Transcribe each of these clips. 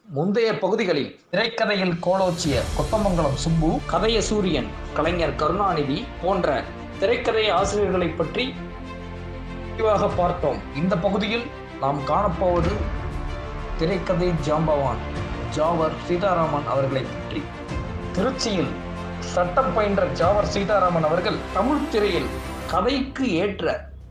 முந்தைய பகுதிகளில் திரைக்கதையில் கோலோச்சிய கொத்தமங்கலம் சுப்பு கதைய சூரியன் கலைஞர் கருணாநிதி போன்ற திரைக்கதை ஆசிரியர்களை பற்றி விரிவாக பார்த்தோம் இந்த பகுதியில் நாம் காணப்போவது திரைக்கதை ஜாம்பவான் ஜாவர் சீதாராமன் அவர்களை பற்றி திருச்சியில் சட்டம் பயின்ற ஜாவர் சீதாராமன் அவர்கள் தமிழ் திரையில் கதைக்கு ஏற்ற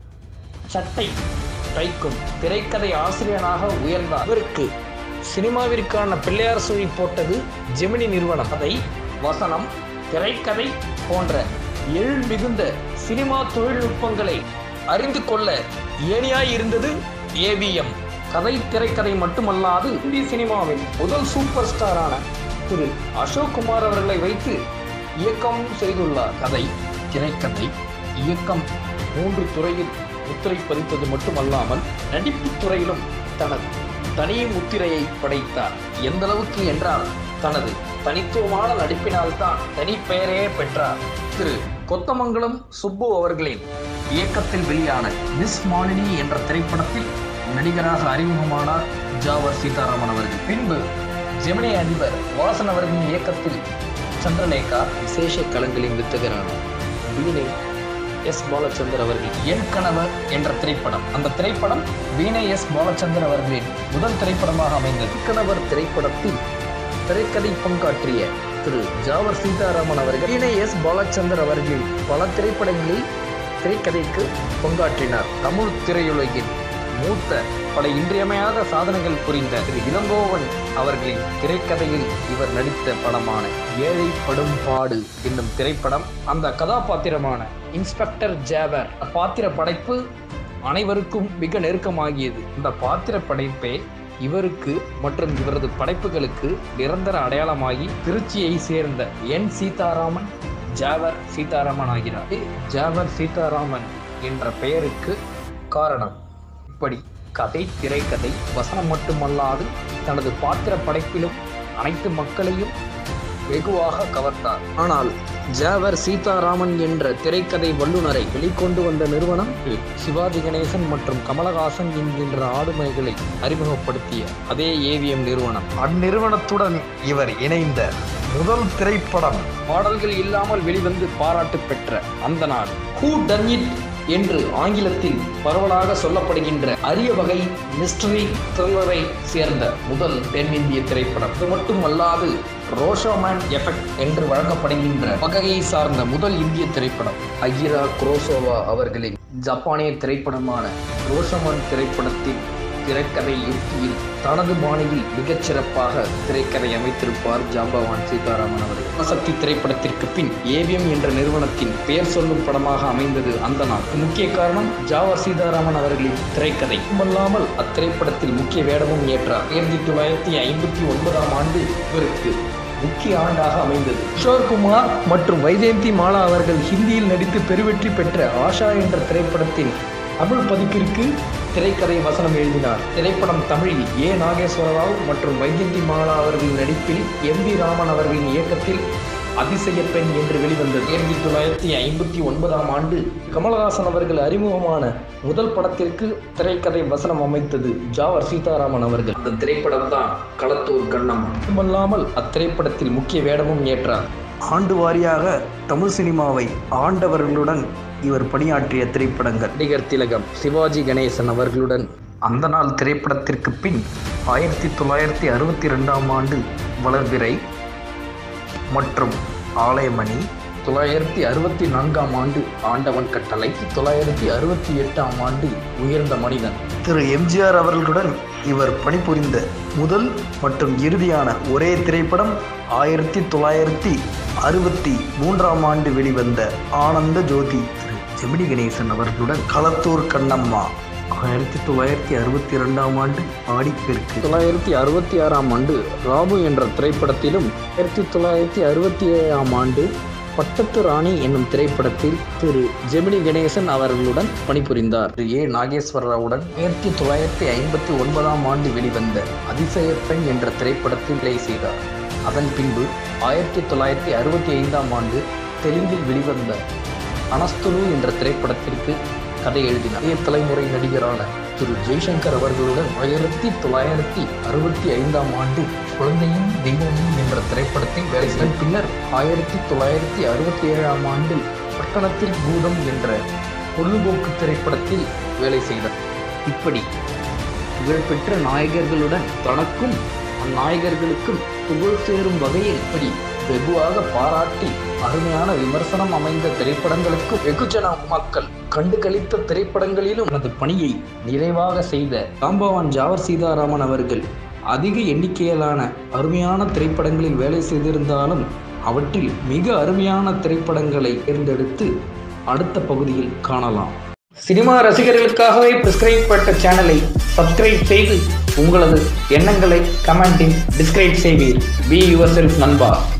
சட்டை தைக்கும் திரைக்கதை ஆசிரியனாக உயர்ந்தார் இவருக்கு சினிமாவிற்கான பிள்ளையார் சுழி போட்டது ஜெமினி நிறுவனம் கதை வசனம் திரைக்கதை போன்ற எழில் மிகுந்த சினிமா தொழில்நுட்பங்களை அறிந்து கொள்ள ஏனியாய் இருந்தது ஏவிஎம் கதை திரைக்கதை மட்டுமல்லாது இந்திய சினிமாவின் முதல் சூப்பர் ஸ்டாரான திரு அசோக் குமார் அவர்களை வைத்து இயக்கம் செய்துள்ளார் கதை திரைக்கதை இயக்கம் மூன்று துறையில் முத்திரை பதித்தது மட்டுமல்லாமல் நடிப்பு துறையிலும் தனது தனி முத்திரையை படைத்தார் எந்த அளவுக்கு என்றால் தனது தனித்துவமான நடிப்பினால் தான் தனி பெயரையே பெற்றார் திரு கொத்தமங்கலம் சுப்பு அவர்களின் இயக்கத்தில் வெளியான மிஸ் மாலினி என்ற திரைப்படத்தில் நடிகராக அறிமுகமானார் ஜாவர் சீதாராமன் அவர்கள் பின்பு ஜெமினி அதிபர் வாசன் அவர்களின் இயக்கத்தில் சந்திரலேகா விசேஷ களங்களின் வித்தகரானார் வீணை எஸ் பாலச்சந்தர் அவர்கள் என் கணவர் என்ற திரைப்படம் அந்த திரைப்படம் வீணை எஸ் பாலச்சந்தர் அவர்களின் முதல் திரைப்படமாக அமைந்தது கணவர் திரைப்படத்தில் திரைக்கதை பங்காற்றிய திரு ஜாவர் சீதாராமன் அவர்கள் வீணை எஸ் பாலச்சந்தர் அவர்கள் பல திரைப்படங்களில் திரைக்கதைக்கு பங்காற்றினார் தமிழ் திரையுலகின் மூத்த பல இன்றியமையாத சாதனைகள் புரிந்த திரு இளங்கோவன் அவர்களின் திரைக்கதையில் இவர் நடித்த படமான ஏழை படும் பாடு என்னும் திரைப்படம் அந்த கதாபாத்திரமான இன்ஸ்பெக்டர் ஜேவர் பாத்திர படைப்பு அனைவருக்கும் மிக நெருக்கமாகியது இந்த பாத்திர படைப்பே இவருக்கு மற்றும் இவரது படைப்புகளுக்கு நிரந்தர அடையாளமாகி திருச்சியை சேர்ந்த என் சீதாராமன் ஜாவர் சீதாராமன் ஆகிறார் ஜாவர் சீதாராமன் என்ற பெயருக்கு காரணம் இப்படி கதை திரைக்கதை வசனம் மட்டுமல்லாது தனது பாத்திர படைப்பிலும் அனைத்து மக்களையும் வெகுவாக கவர்ந்தார் ஆனால் ஜாவர் சீதாராமன் என்ற திரைக்கதை வல்லுநரை வெளிக்கொண்டு வந்த நிறுவனம் சிவாஜி கணேசன் மற்றும் கமலஹாசன் என்கின்ற ஆளுமைகளை அறிமுகப்படுத்திய அதே ஏவிஎம் நிறுவனம் அந்நிறுவனத்துடன் இவர் இணைந்த முதல் திரைப்படம் பாடல்கள் இல்லாமல் வெளிவந்து பாராட்டு பெற்ற அந்த நாள் ஹூ டன் இட் என்று ஆங்கிலத்தில் பரவலாக சொல்லப்படுகின்ற அரிய வகை மிஸ்டரி த்ரில்லரை சேர்ந்த முதல் தென்னிந்திய திரைப்படம் இது மட்டுமல்லாது ரோஷோமேன் எஃபெக்ட் என்று வழங்கப்படுகின்ற வகையை சார்ந்த முதல் இந்திய திரைப்படம் அகிரா குரோசோவா அவர்களின் ஜப்பானிய திரைப்படமான ரோஷோமன் திரைப்படத்தின் திரைக்கதை யுக்தியில் தனது பாணியில் மிகச் சிறப்பாக திரைக்கதை அமைத்திருப்பார் ஜாம்பவான் சீதாராமன் அவர்கள் சக்தி திரைப்படத்திற்கு பின் ஏவிஎம் என்ற நிறுவனத்தின் பெயர் சொல்லும் படமாக அமைந்தது அந்த நாள் முக்கிய காரணம் ஜாவர் சீதாராமன் அவர்களின் திரைக்கதை மட்டுமல்லாமல் அத்திரைப்படத்தில் முக்கிய வேடமும் ஏற்றார் ஆயிரத்தி தொள்ளாயிரத்தி ஐம்பத்தி ஒன்பதாம் ஆண்டு இவருக்கு முக்கிய ஆண்டாக அமைந்தது கிஷோர் குமார் மற்றும் வைஜெயந்தி மாலா அவர்கள் ஹிந்தியில் நடித்து பெருவெற்றி பெற்ற ஆஷா என்ற திரைப்படத்தின் தமிழ் பதிப்பிற்கு திரைக்கதை வசனம் எழுதினார் திரைப்படம் தமிழில் ஏ நாகேஸ்வர ராவ் மற்றும் வைஜெயந்தி மாலா அவர்களின் நடிப்பில் எம் வி ராமன் அவர்களின் இயக்கத்தில் அதிசய பெண் என்று வெளிவந்தது ஆயிரத்தி தொள்ளாயிரத்தி ஐம்பத்தி ஒன்பதாம் ஆண்டு கமலஹாசன் அவர்கள் அறிமுகமான முதல் படத்திற்கு திரைக்கதை வசனம் அமைத்தது ஜாவர் சீதாராமன் அவர்கள் அந்த திரைப்படம் தான் களத்தூர் கண்ணம் மட்டுமல்லாமல் அத்திரைப்படத்தில் முக்கிய வேடமும் ஏற்றார் ஆண்டு வாரியாக தமிழ் சினிமாவை ஆண்டவர்களுடன் இவர் பணியாற்றிய திரைப்படங்கள் நடிகர் திலகம் சிவாஜி கணேசன் அவர்களுடன் அந்த நாள் திரைப்படத்திற்கு பின் ஆயிரத்தி தொள்ளாயிரத்தி அறுபத்தி ரெண்டாம் ஆண்டு வளர்பிறை மற்றும் ஆலயமணி தொள்ளாயிரத்தி அறுபத்தி நான்காம் ஆண்டு ஆண்டவன் கட்டளை தொள்ளாயிரத்தி அறுபத்தி எட்டாம் ஆண்டு உயர்ந்த மனிதன் திரு எம்ஜிஆர் அவர்களுடன் இவர் பணிபுரிந்த முதல் மற்றும் இறுதியான ஒரே திரைப்படம் ஆயிரத்தி தொள்ளாயிரத்தி அறுபத்தி மூன்றாம் ஆண்டு வெளிவந்த ஆனந்த ஜோதி திரு ஜெமினி கணேசன் அவர்களுடன் களத்தூர் கண்ணம்மா ஆயிரத்தி தொள்ளாயிரத்தி அறுபத்தி இரண்டாம் ஆண்டு ஆடிப்பெருக்கு தொள்ளாயிரத்தி அறுபத்தி ஆறாம் ஆண்டு ராபு என்ற திரைப்படத்திலும் ஆயிரத்தி தொள்ளாயிரத்தி அறுபத்தி ஏழாம் ஆண்டு பட்டத்து ராணி என்னும் திரைப்படத்தில் திரு ஜெமினி கணேசன் அவர்களுடன் பணிபுரிந்தார் திரு ஏ நாகேஸ்வரராவுடன் ஆயிரத்தி தொள்ளாயிரத்தி ஐம்பத்தி ஒன்பதாம் ஆண்டு வெளிவந்த அதிசய பெண் என்ற திரைப்படத்தில் பிளே செய்தார் அதன் பின்பு ஆயிரத்தி தொள்ளாயிரத்தி அறுபத்தி ஐந்தாம் ஆண்டு தெலுங்கில் வெளிவந்த அனஸ்துலு என்ற திரைப்படத்திற்கு கதை எழுதினார் இளைய தலைமுறை நடிகரான திரு ஜெய்சங்கர் அவர்களுடன் ஆயிரத்தி தொள்ளாயிரத்தி அறுபத்தி ஐந்தாம் ஆண்டு குழந்தையும் தெய்வமும் என்ற திரைப்படத்தில் வேலை செய்த பின்னர் ஆயிரத்தி தொள்ளாயிரத்தி அறுபத்தி ஏழாம் ஆண்டில் பட்டணத்தில் பூதம் என்ற பொழுதுபோக்கு திரைப்படத்தில் வேலை செய்தார் இப்படி புகழ்பெற்ற நாயகர்களுடன் தனக்கும் அந்நாயகர்களுக்கும் புகழ் சேரும் வகையில் இப்படி வெகுவாக பாராட்டி அருமையான விமர்சனம் அமைந்த திரைப்படங்களுக்கு வெகுஜன மக்கள் கண்டு கழித்த திரைப்படங்களிலும் தனது பணியை நிறைவாக செய்த ராம்பவான் ஜாவர் சீதாராமன் அவர்கள் அதிக எண்ணிக்கையிலான அருமையான திரைப்படங்களில் வேலை செய்திருந்தாலும் அவற்றில் மிக அருமையான திரைப்படங்களை தேர்ந்தெடுத்து அடுத்த பகுதியில் காணலாம் சினிமா ரசிகர்களுக்காகவே பிரிஸ்கிரைப் பட்ட சேனலை சப்ஸ்கிரைப் செய்து உங்களது எண்ணங்களை கமெண்டில் டிஸ்கிரைப் செய்வீர் பி யுவர் செல்ஃப் நண்பா